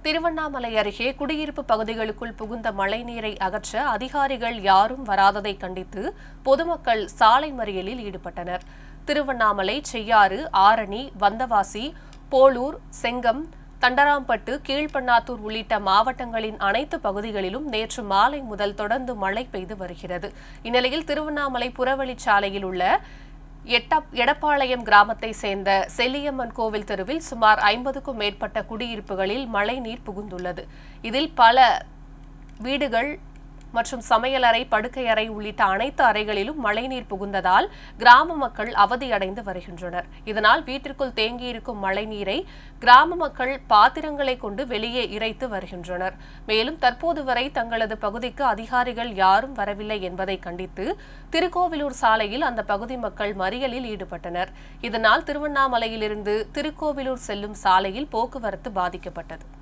திருவண்ணாமலை அருகே குடியிருப்பு பகுதிகளுக்குள் புகுந்த மழைநீரை அகற்ற அதிகாரிகள் யாரும் வராததை கண்டித்து பொதுமக்கள் சாலை மறியலில் ஈடுபட்டனர் திருவண்ணாமலை செய்யாறு ஆரணி வந்தவாசி போளூர் செங்கம் தண்டராம்பட்டு கீழ்பண்ணாத்தூர் உள்ளிட்ட மாவட்டங்களின் அனைத்து பகுதிகளிலும் நேற்று மாலை முதல் தொடர்ந்து மழை பெய்து வருகிறது இந்நிலையில் திருவண்ணாமலை புறவழிச்சாலையில் உள்ள எட்டப் எடப்பாளையம் கிராமத்தை சேர்ந்த செல்லியம்மன் கோவில் தெருவில் சுமார் ஐம்பதுக்கும் மேற்பட்ட குடியிருப்புகளில் மழைநீர் புகுந்துள்ளது இதில் பல வீடுகள் மற்றும் சமையலறை படுக்கையறை உள்ளிட்ட அனைத்து அறைகளிலும் மழைநீர் புகுந்ததால் கிராம மக்கள் அவதியடைந்து வருகின்றனர் இதனால் வீட்டிற்குள் தேங்கியிருக்கும் மழைநீரை கிராம மக்கள் பாத்திரங்களை கொண்டு வெளியே இறைத்து வருகின்றனர் மேலும் தற்போது வரை தங்களது பகுதிக்கு அதிகாரிகள் யாரும் வரவில்லை என்பதை கண்டித்து திருக்கோவிலூர் சாலையில் அந்த பகுதி மக்கள் மறியலில் ஈடுபட்டனர் இதனால் திருவண்ணாமலையிலிருந்து திருக்கோவிலூர் செல்லும் சாலையில் போக்குவரத்து பாதிக்கப்பட்டது